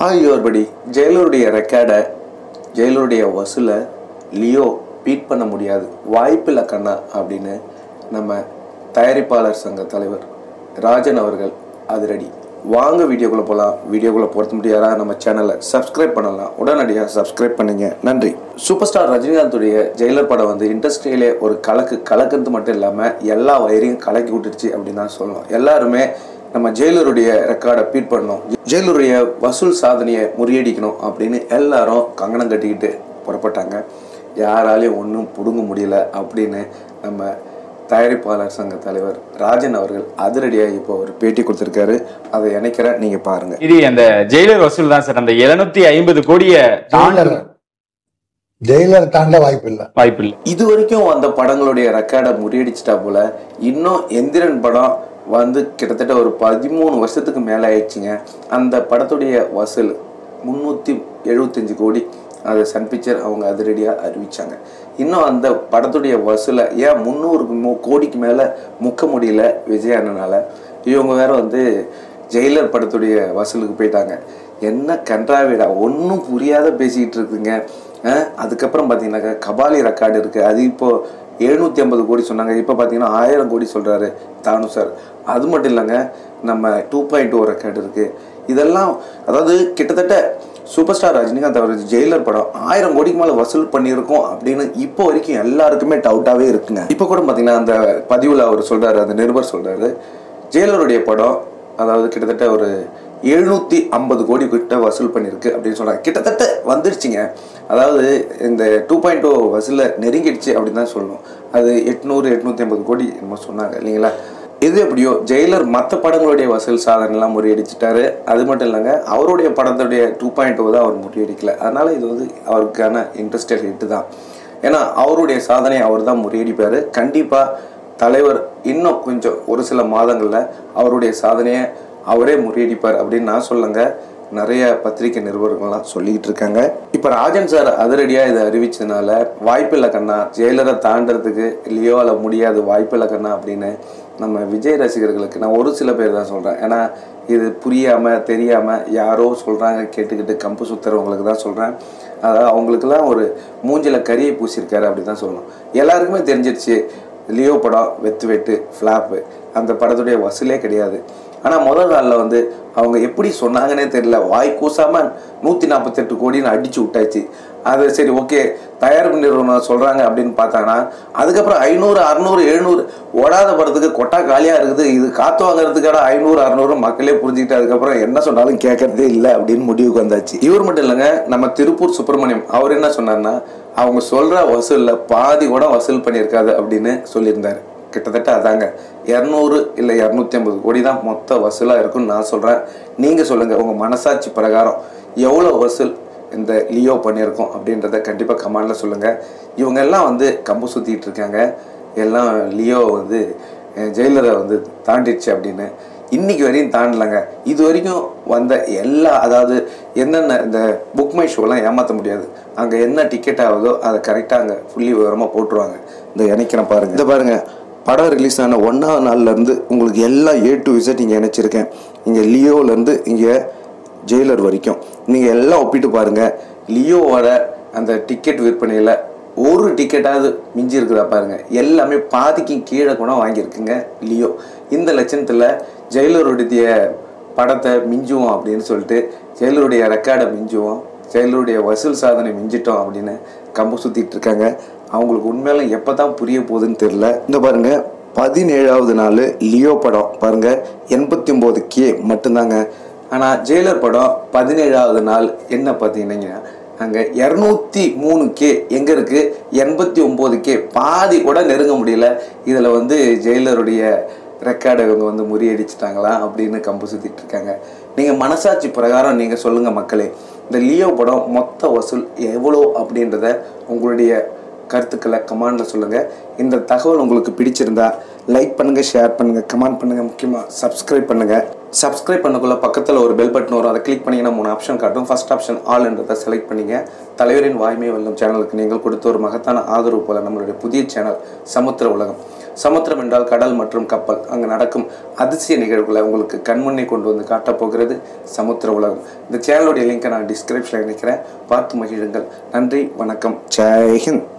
ஆகியோர்படி ஜெயலருடைய ரெக்கார்டை ஜெயலருடைய வசூலை Leo beat பண்ண முடியாது வாய்ப்பில்லை கண்ணா அப்படின்னு நம்ம தயாரிப்பாளர் சங்க தலைவர் ராஜன் அவர்கள் அதிரடி வாங்க வீடியோக்குள்ளே போகலாம் வீடியோக்குள்ளே போகிறது முடியாதா நம்ம சேனலை சப்ஸ்கிரைப் பண்ணலாம் உடனடியாக சப்ஸ்கிரைப் பண்ணுங்க நன்றி சூப்பர் ஸ்டார் ரஜினிகாந்துடைய ஜெயிலர் படம் வந்து இண்டஸ்ட்ரியிலே ஒரு கலக்கு கலக்கிறது மட்டும் இல்லாமல் எல்லா வயரையும் கலக்கி விட்டுருச்சு அப்படின்னு தான் சொல்லணும் எல்லாருமே நம்ம ஜெயிலருடைய ரெக்கார்டை பீட் பண்ணணும் ஜெயிலருடைய வசூல் சாதனையை முறியடிக்கணும் அப்படின்னு எல்லாரும் கங்கணம் கட்டிக்கிட்டு புறப்பட்டாங்க யாராலையும் ஒன்றும் பிடுங்க முடியல அப்படின்னு நம்ம தயாரிப்பாளர் சங்க தலைவர் ராஜன் அவர்கள் அதிரடியாக இப்போ ஒரு பேட்டி கொடுத்துருக்காரு அதை இணைக்கிறேன் நீங்கள் பாருங்க இது அந்த ஜெயிலர் வசூல் தான் சார் அந்த 750 ஐம்பது கோடியை தாண்ட ஜெயிலர் ஜெயிலர் தாண்ட வாய்ப்பு இல்லை வாய்ப்பு இல்லை இது வரைக்கும் வந்த படங்களுடைய ரெக்கார்டை முறியடிச்சிட்டா போல இன்னும் எந்திரன் படம் வந்து கிட்டத்தட்ட ஒரு பதிமூணு வருஷத்துக்கு மேலே ஆயிடுச்சுங்க அந்த படத்துடைய வசூல் முந்நூற்றி எழுபத்தஞ்சு கோடி அது சன் பிக்சர் அவங்க அதிரடியாக அறிவிச்சாங்க இன்னும் அந்த படத்துடைய வசூலை ஏன் முந்நூறு மு- கோடிக்கு மேலே முக்க முடியல விஜய் அண்ணனால இவங்க வேற வந்து ஜெயிலர் படத்துடைய வசூலுக்கு போயிட்டாங்க என்ன கன்றாவிடா ஒன்றும் புரியாத பேசிக்கிட்டு இருக்குங்க அஹ், அதுக்கப்புறம் பார்த்தீங்கன்னாக்கா கபாலி ரெக்கார்டு இருக்குது அது இப்போ எழுநூற்றி ஐம்பது கோடி சொன்னாங்க இப்போ பார்த்தீங்கன்னா ஆயிரம் கோடி சொல்கிறாரு தானு சார் அது மட்டும் இல்லைங்க நம்ம டூ பாயிண்ட் ஓ ரெக்கார்டு இருக்குது இதெல்லாம் அதாவது கிட்டத்தட்ட சூப்பர் ஸ்டார் ரஜினிகாந்த் அவர் ஜெயிலர் படம் ஆயிரம் கோடிக்கு மேலே வசூல் பண்ணியிருக்கோம் அப்படின்னு இப்போ வரைக்கும் எல்லாருக்குமே டவுட்டாகவே இருக்குங்க இப்போ கூட பார்த்தீங்கன்னா அந்த பதிவில் அவர் சொல்கிறாரு அந்த நிருபர் சொல்கிறாரு ஜெயிலருடைய படம் அதாவது கிட்டத்தட்ட ஒரு எழுநூற்றி ஐம்பது கோடி கிட்ட வசூல் பண்ணியிருக்கு அப்படின்னு சொல்கிறாங்க கிட்டத்தட்ட வந்துருச்சுங்க அதாவது இந்த டூ பாயிண்ட் ஓ வசூலில் நெருங்கிடுச்சு அப்படின்னு தான் சொல்லணும் அது எட்நூறு எட்நூற்றி ஐம்பது கோடி என்னமோ சொன்னாங்க இல்லைங்களா எது எப்படியோ ஜெயிலர் மற்ற படங்களுடைய வசூல் சாதனைலாம் முறியடிச்சிட்டாரு அது மட்டும் இல்லைங்க அவருடைய படத்துடைய டூ பாயிண்ட் ஓ தான் அவர் முறியடிக்கல அதனால இது வந்து அவருக்கான இன்ட்ரெஸ்டட் ஹிட்டு தான் ஏன்னா அவருடைய சாதனை அவர் தான் முறியடிப்பார் கண்டிப்பாக தலைவர் இன்னும் கொஞ்சம் ஒரு சில மாதங்களில் அவருடைய சாதனையை அவரே முறியடிப்பார் அப்படின்னு நான் சொல்லுங்க நிறைய பத்திரிகை நிருபர்கள்லாம் சொல்லிக்கிட்டு இருக்காங்க இப்போ ராஜன் சார் அதிரடியாக இதை அறிவிச்சதுனால வாய்ப்பில்லை கண்ணா ஜெயிலரை தாண்டறதுக்கு லியோவால் முடியாது வாய்ப்பில்லை கண்ணா அப்படின்னு நம்ம விஜய் ரசிகர்களுக்கு நான் ஒரு சில பேர் தான் சொல்கிறேன் ஏன்னா இது புரியாமல் தெரியாமல் யாரோ சொல்கிறாங்க கேட்டுக்கிட்டு கம்பு சுற்றுறவங்களுக்கு தான் சொல்கிறேன் அதாவது அவங்களுக்கெல்லாம் ஒரு மூஞ்சில கரியை பூசியிருக்காரு அப்படி தான் சொல்லணும் எல்லாருக்குமே தெரிஞ்சிருச்சு லியோ படம் வெத்து வெட்டு ஃப்ளாப்பு அந்த படத்துடைய வசூலே கிடையாது ஆனால் முதல் நாளில் வந்து அவங்க எப்படி சொன்னாங்கன்னே தெரியல வாய் கூசாமல் நூற்றி நாற்பத்தெட்டு கோடின்னு அடிச்சு விட்டாச்சு அது சரி ஓகே தயாரிப்பு நிறுவனம் சொல்கிறாங்க அப்படின்னு பார்த்தாங்கன்னா அதுக்கப்புறம் ஐநூறு அறநூறு எழுநூறு ஓடாத படத்துக்கு கொட்டா காலியாக இருக்குது இது காத்து வாங்குறதுக்கான ஐநூறு அறநூறு மக்களே புரிஞ்சுக்கிட்டு அதுக்கப்புறம் என்ன சொன்னாலும் கேட்கறதே இல்லை அப்படின்னு முடிவுக்கு வந்தாச்சு இவர் மட்டும் இல்லைங்க நம்ம திருப்பூர் சுப்பிரமணியம் அவர் என்ன சொன்னார்னா அவங்க சொல்கிற வசூலில் பாதி கூட வசூல் பண்ணியிருக்காது அப்படின்னு சொல்லியிருந்தாரு கிட்டத்தட்ட அதாங்க இரநூறு இல்லை இரநூத்தி ஐம்பது கோடி தான் மொத்த வசூலாக இருக்குன்னு நான் சொல்கிறேன் நீங்கள் சொல்லுங்கள் உங்கள் மனசாட்சி பிரகாரம் எவ்வளோ வசூல் இந்த லியோ பண்ணியிருக்கோம் அப்படின்றத கண்டிப்பாக கமெண்டில் சொல்லுங்கள் இவங்க எல்லாம் வந்து கம்பு சுற்றிட்டு இருக்காங்க எல்லாம் லியோ வந்து அஹ், ஜெயிலரை வந்து தாண்டிடுச்சு அப்படின்னு இன்னைக்கு வரையும் தாண்டலங்க இது வரைக்கும் வந்த எல்லா அதாவது என்னென்ன இந்த புக் மை ஷோலாம் ஏமாற்ற முடியாது அங்கே என்ன டிக்கெட் ஆகுதோ அதை கரெக்டாக அங்கே ஃபுல்லி விவரமாக போட்டுருவாங்க இந்த இணைக்கிறேன் பாருங்கள் இந்த பாருங்கள் படம் ரிலீஸ் ஆன ஒன்றாவது நாள்லேருந்து உங்களுக்கு எல்லாம் ஏ டு விசட் இங்கே இணைச்சிருக்கேன் இங்கே லியோலேருந்து இங்கே ஜெயிலர் வரைக்கும் நீங்கள் எல்லாம் ஒப்பிட்டு பாருங்கள் லியோவோட அந்த டிக்கெட் விற்பனையில் ஒரு டிக்கெட்டாவது மிஞ்சி இருக்குதா பாருங்க எல்லாமே பாதிக்கு கீழே கூட வாங்கியிருக்குங்க லியோ இந்த லட்சணத்தில் ஜெயிலருடைய படத்தை மிஞ்சுவோம் அப்படின்னு சொல்லிட்டு ஜெயிலருடைய ரெக்கார்டை மிஞ்சுவோம் ஜெயிலருடைய வசூல் சாதனை மிஞ்சிட்டோம் அப்படின்னு கம்பு சுற்றிட்டு இருக்காங்க அவங்களுக்கு உண்மையில எப்போ தான் புரிய போகுதுன்னு தெரில இந்த பாருங்க பதினேழாவது நாள் லியோ படம் பாருங்க எண்பத்தி ஒம்பது கே மட்டும்தாங்க ஆனால் ஜெயிலர் படம் பதினேழாவது நாள் என்ன பார்த்தீங்கன்னா அங்கே இரநூத்தி மூணு கே எங்கே இருக்குது எண்பத்தி ஒம்பது கே பாதி கூட நெருங்க முடியல இதில் வந்து ஜெயிலருடைய ரெக்கார்டை இவங்க வந்து முறியடிச்சிட்டாங்களா அப்படின்னு கம்பு சுற்றிட்டு இருக்காங்க நீங்கள் மனசாட்சி பிரகாரம் நீங்கள் சொல்லுங்கள் மக்களே இந்த லியோ படம் மொத்த வசூல் எவ்வளோ அப்படின்றத உங்களுடைய கருத்துக்களை கமெண்டில் சொல்லுங்கள் இந்த தகவல் உங்களுக்கு பிடிச்சிருந்தா லைக் பண்ணுங்கள் ஷேர் பண்ணுங்கள் கமெண்ட் பண்ணுங்கள் முக்கியமாக சப்ஸ்கிரைப் பண்ணுங்கள் சப்ஸ்கிரைப் பண்ணக்குள்ள பக்கத்தில் ஒரு பெல் பட்டன் வரும் அதை கிளிக் பண்ணிங்கன்னா மூணு ஆப்ஷன் காட்டும் ஃபர்ஸ்ட் ஆப்ஷன் ஆல்ன்றதை செலக்ட் பண்ணிங்க தலைவரின் வாய்மை வெல்லும் சேனலுக்கு நீங்கள் கொடுத்த ஒரு மகத்தான ஆதரவு போல நம்மளுடைய புதிய சேனல் சமுத்திர உலகம் சமுத்திரம் என்றால் கடல் மற்றும் கப்பல் அங்கே நடக்கும் அதிசய நிகழ்வுகளை உங்களுக்கு கண்முன்னே கொண்டு வந்து காட்டப் போகிறது சமுத்திர உலகம் இந்த சேனலுடைய லிங்கை நான் டிஸ்கிரிப்ஷனில் நினைக்கிறேன் பார்த்து மகிழுங்கள் நன்றி வணக்கம் ஜெய் ஹிந்த்